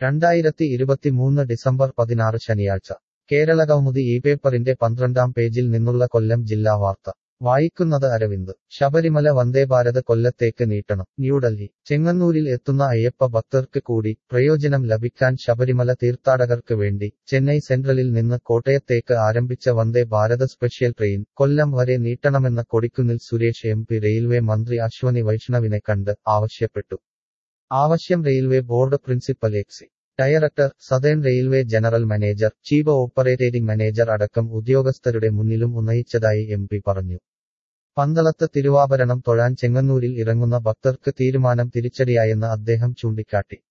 രണ്ടായിരത്തി ഇരുപത്തിമൂന്ന് ഡിസംബർ പതിനാറ് ശനിയാഴ്ച കേരളകൗമുദി ഈ പേപ്പറിന്റെ പന്ത്രണ്ടാം പേജിൽ നിന്നുള്ള കൊല്ലം ജില്ലാ വാർത്ത വായിക്കുന്നത് അരവിന്ദ് ശബരിമല വന്ദേഭാരത് കൊല്ലത്തേക്ക് നീട്ടണം ന്യൂഡൽഹി ചെങ്ങന്നൂരിൽ എത്തുന്ന അയ്യപ്പ ഭക്തർക്ക് കൂടി പ്രയോജനം ലഭിക്കാൻ ശബരിമല തീർത്ഥാടകർക്ക് വേണ്ടി ചെന്നൈ സെൻട്രലിൽ നിന്ന് കോട്ടയത്തേക്ക് ആരംഭിച്ച വന്ദേ ഭാരത് സ്പെഷ്യൽ ട്രെയിൻ കൊല്ലം വരെ നീട്ടണമെന്ന് Kodikunnil Suresh M P railway മന്ത്രി അശ്വനി വൈഷ്ണവിനെ കണ്ട് ആവശ്യപ്പെട്ടു ആവശ്യം railway board principal exec director southern railway general manager chief operating manager അടക്കം ഉദ്യോഗസ്ഥരുടെ മുന്നിലും ഉന്നയിച്ചതായി എം പി പറഞ്ഞു പന്തളത്ത് തിരുവാഭരണം തൊഴാൻ ചെങ്ങന്നൂരിൽ ഇറങ്ങുന്ന ഭക്തർക്ക് തീരുമാനം തിരിച്ചടിയായെന്ന് അദ്ദേഹം ചൂണ്ടിക്കാട്ടി